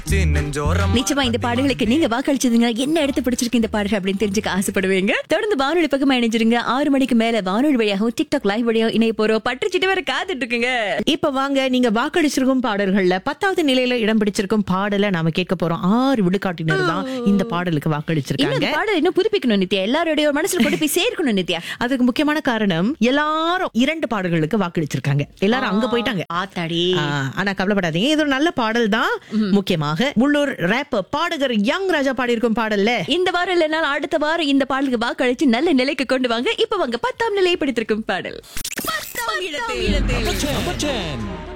நெஞ்சோரம் நிச்சயமா இந்த பாடல்களுக்கு நீங்க வாக்களிச்சதுங்க என்ன எடுத்து பிடிச்சிருக்கு இந்த பாடல் அப்படின்னு தெரிஞ்சுக்க ஆசைப்படுவீங்க தொடர்ந்து வானொலி பக்கமா இணைஞ்சிருங்க ஆறு மணிக்கு மேல வானொலி வழியாகவும் டிக்டாக் லைவ் வழியாகவும் இணைய போறோம் பற்றுச்சிட்டு வர காத்துட்டு இருக்குங்க இப்ப வாங்க நீங்க வாக்களிச்சிருக்கும் பாடல்கள்ல பத்தாவது நிலையில இடம் பிடிச்சிருக்கும் பாடலை நாம கேட்க போறோம் ஆறு விழுக்காட்டினர் தான் இந்த பாடலுக்கு இன்னும் வாக்களிச்சிருக்காங்க இந்த பாடல் இன்னும் புதுப்பிக்கணும் நித்யா எல்லாருடைய மனசுல கொண்டு போய் சேர்க்கணும் நித்யா அதுக்கு முக்கியமான காரணம் எல்லாரும் இரண்டு பாடல்களுக்கு வாக்களிச்சிருக்காங்க எல்லாரும் அங்க போயிட்டாங்க ஆத்தாடி ஆ, ஆனா கவலைப்படாதீங்க இது ஒரு நல்ல பாடல் தான் முக்கியமாக உள்ளூர் ரேப்பர் பாடகர் யங் ராஜா பாடியிருக்கும் பாடல்ல இந்த வாரம் இல்லைனாலும் அடுத்த வாரம் இந்த பாடலுக்கு வாக்களிச்சு நல்ல நிலைக்கு கொண்டு வாங்க இப்ப வாங்க பத்தாம் நிலையை பிடித்திருக்கும் பாடல் Number 10.